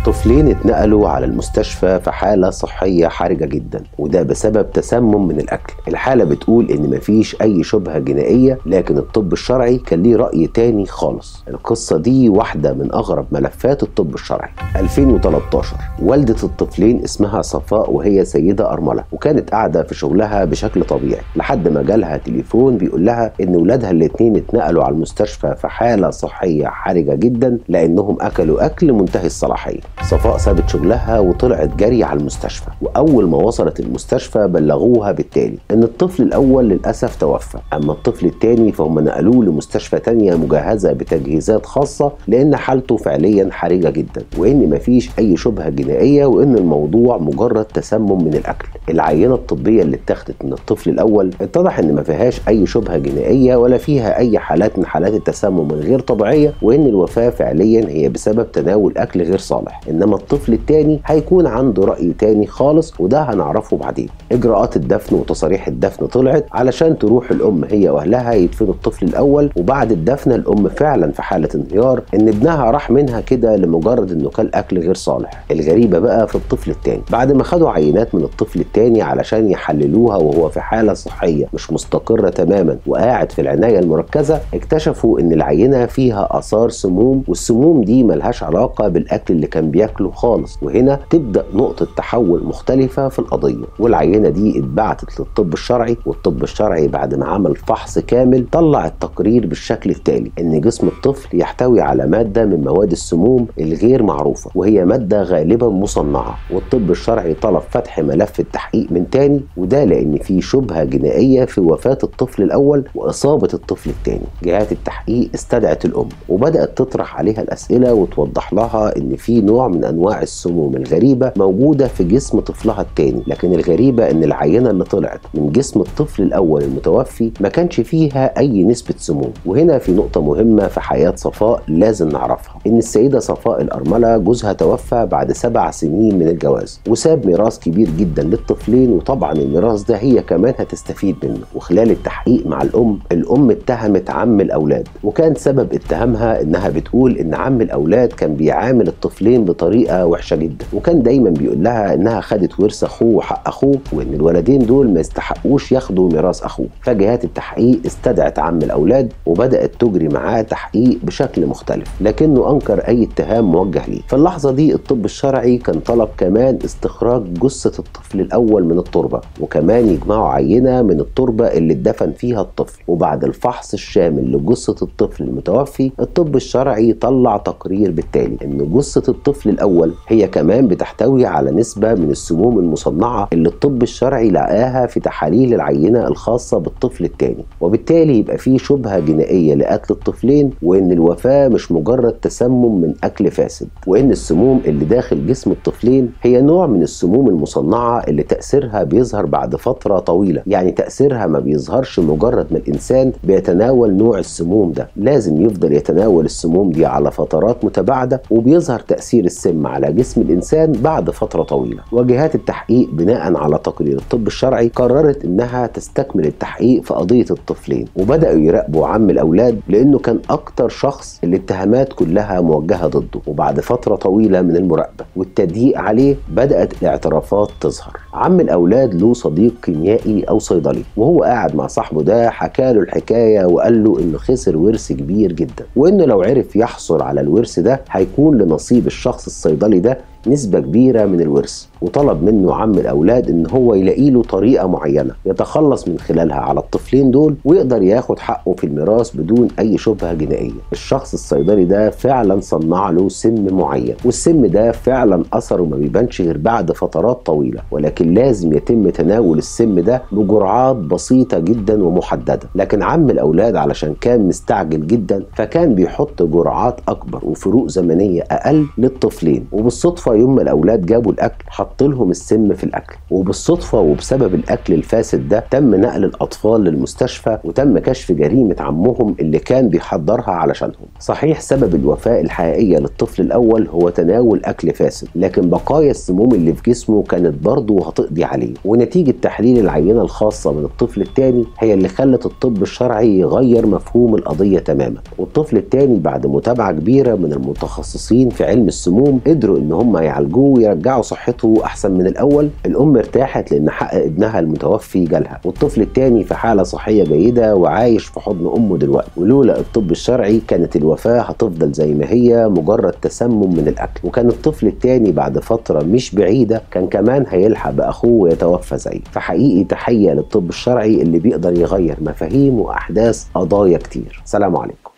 طفلين اتنقلوا على المستشفى في حالة صحية حرجة جدا وده بسبب تسمم من الأكل الحالة بتقول إن مفيش أي شبهة جنائية لكن الطب الشرعي كان ليه رأي تاني خالص القصة دي واحدة من أغرب ملفات الطب الشرعي 2013 والدة الطفلين اسمها صفاء وهي سيدة أرملة وكانت قاعدة في شغلها بشكل طبيعي لحد ما جالها تليفون بيقول لها إن ولادها الاتنين اتنقلوا على المستشفى في حالة صحية حرجة جدا لأنهم أكلوا أكل منتهي الصلاحية صفاء سابت شغلها وطلعت جري على المستشفى واول ما وصلت المستشفى بلغوها بالتالي ان الطفل الاول للاسف توفى اما الطفل الثاني فهم نقلوه لمستشفى تانية مجهزه بتجهيزات خاصه لان حالته فعليا حرجه جدا وان مفيش اي شبهه جنائيه وان الموضوع مجرد تسمم من الاكل العينه الطبيه اللي اتاخدت من الطفل الاول اتضح ان ما فيهاش اي شبهه جنائيه ولا فيها اي حالات من حالات التسمم الغير طبيعيه وان الوفاه فعليا هي بسبب تناول اكل غير صالح انما الطفل الثاني هيكون عنده راي تاني خالص وده هنعرفه بعدين اجراءات الدفن وتصاريح الدفن طلعت علشان تروح الام هي واهلها يدفنوا الطفل الاول وبعد الدفن الام فعلا في حاله انهيار ان ابنها راح منها كده لمجرد انه كل اكل غير صالح الغريبه بقى في الطفل الثاني بعد ما خدوا عينات من الطفل الثاني علشان يحللوها وهو في حاله صحيه مش مستقره تماما وقاعد في العنايه المركزه اكتشفوا ان العينه فيها اثار سموم والسموم دي ملهاش علاقه بالاكل اللي كان بياكله خالص وهنا تبدا نقطه تحول مختلفه في القضيه والعينه دي اتبعتت للطب الشرعي والطب الشرعي بعد ما عمل فحص كامل طلع التقرير بالشكل التالي ان جسم الطفل يحتوي على ماده من مواد السموم الغير معروفه وهي ماده غالبا مصنعه والطب الشرعي طلب فتح ملف التحقيق من تاني وده لان في شبهه جنائيه في وفاه الطفل الاول واصابه الطفل الثاني جهات التحقيق استدعت الام وبدات تطرح عليها الاسئله وتوضح لها ان في نوع من انواع السموم الغريبه موجوده في جسم طفلها الثاني لكن الغريبه ان العينه اللي طلعت من جسم الطفل الاول المتوفي ما كانش فيها اي نسبه سموم وهنا في نقطه مهمه في حياه صفاء لازم نعرفها ان السيده صفاء الارمله جوزها توفى بعد سبع سنين من الجواز وساب ميراث كبير جدا للطفلين وطبعا الميراث ده هي كمان هتستفيد منه وخلال التحقيق مع الام الام اتهمت عم الاولاد وكان سبب اتهامها انها بتقول ان عم الاولاد كان بيعامل الطفلين بطريقه وحشه جدا وكان دايما بيقول لها انها خدت ورث اخوه وحق اخوه وان الولدين دول ما يستحقوش ياخدوا ميراث اخوه فجهات التحقيق استدعت عم الاولاد وبدات تجري معاه تحقيق بشكل مختلف لكنه انكر اي اتهام موجه ليه في اللحظه دي الطب الشرعي كان طلب كمان استخراج جثه الطفل الاول من التربه وكمان يجمعوا عينه من التربه اللي اتدفن فيها الطفل وبعد الفحص الشامل لجثه الطفل المتوفي الطب الشرعي طلع تقرير بالتالي ان جثه الطفل الاول هي كمان بتحتوي على نسبه من السموم المصنعه اللي الطب الشرعي لقاها في تحاليل العينه الخاصه بالطفل الثاني وبالتالي يبقى في شبهه جنائيه لقتل الطفلين وان الوفاه مش مجرد تسمم من اكل فاسد وان السموم اللي داخل جسم الطفلين هي نوع من السموم المصنعه اللي تاثيرها بيظهر بعد فتره طويله يعني تاثيرها ما بيظهرش مجرد ما الانسان بيتناول نوع السموم ده لازم يفضل يتناول السموم دي على فترات متباعده وبيظهر تاثير السم على جسم الانسان بعد فتره طويله وجهات التحقيق بناء على تقرير الطب الشرعي قررت انها تستكمل التحقيق في قضيه الطفلين وبداوا يراقبوا عم الاولاد لانه كان اكتر شخص الاتهامات كلها موجهه ضده وبعد فتره طويله من المراقبه والتضييق عليه بدات الاعترافات تظهر عم الاولاد له صديق كيميائي او صيدلي وهو قاعد مع صاحبه ده حكى له الحكايه وقال له انه خسر ورث كبير جدا وانه لو عرف يحصل على الورث ده هيكون لنصيب الشخص الصيدلي ده نسبة كبيرة من الورث وطلب منه عم الأولاد إن هو يلاقي له طريقة معينة يتخلص من خلالها على الطفلين دول ويقدر ياخد حقه في الميراث بدون أي شبهة جنائية الشخص الصيدلي ده فعلا صنع له سم معين والسم ده فعلا أثره ما بيبانش غير بعد فترات طويلة ولكن لازم يتم تناول السم ده بجرعات بسيطة جدا ومحددة لكن عم الأولاد علشان كان مستعجل جدا فكان بيحط جرعات أكبر وفروق زمنية أقل للطفلين وبالصدفة يوم ما الاولاد جابوا الاكل حط لهم السم في الاكل وبالصدفه وبسبب الاكل الفاسد ده تم نقل الاطفال للمستشفى وتم كشف جريمه عمهم اللي كان بيحضرها علشانهم صحيح سبب الوفاه الحقيقيه للطفل الاول هو تناول اكل فاسد لكن بقايا السموم اللي في جسمه كانت برضه هتقضي عليه ونتيجه تحليل العينه الخاصه من الطفل الثاني هي اللي خلت الطب الشرعي يغير مفهوم القضيه تماما والطفل الثاني بعد متابعه كبيره من المتخصصين في علم السموم قدروا ان هم يعالجوه ويرجعوا صحته احسن من الاول الام ارتاحت لان حق ابنها المتوفي جالها والطفل التاني في حاله صحيه جيده وعايش في حضن امه دلوقتي ولولا الطب الشرعي كانت الوفاه هتفضل زي ما هي مجرد تسمم من الاكل وكان الطفل التاني بعد فتره مش بعيده كان كمان هيلحق باخوه ويتوفى زيه فحقيقي تحيه للطب الشرعي اللي بيقدر يغير مفاهيم واحداث قضايا كتير سلام عليكم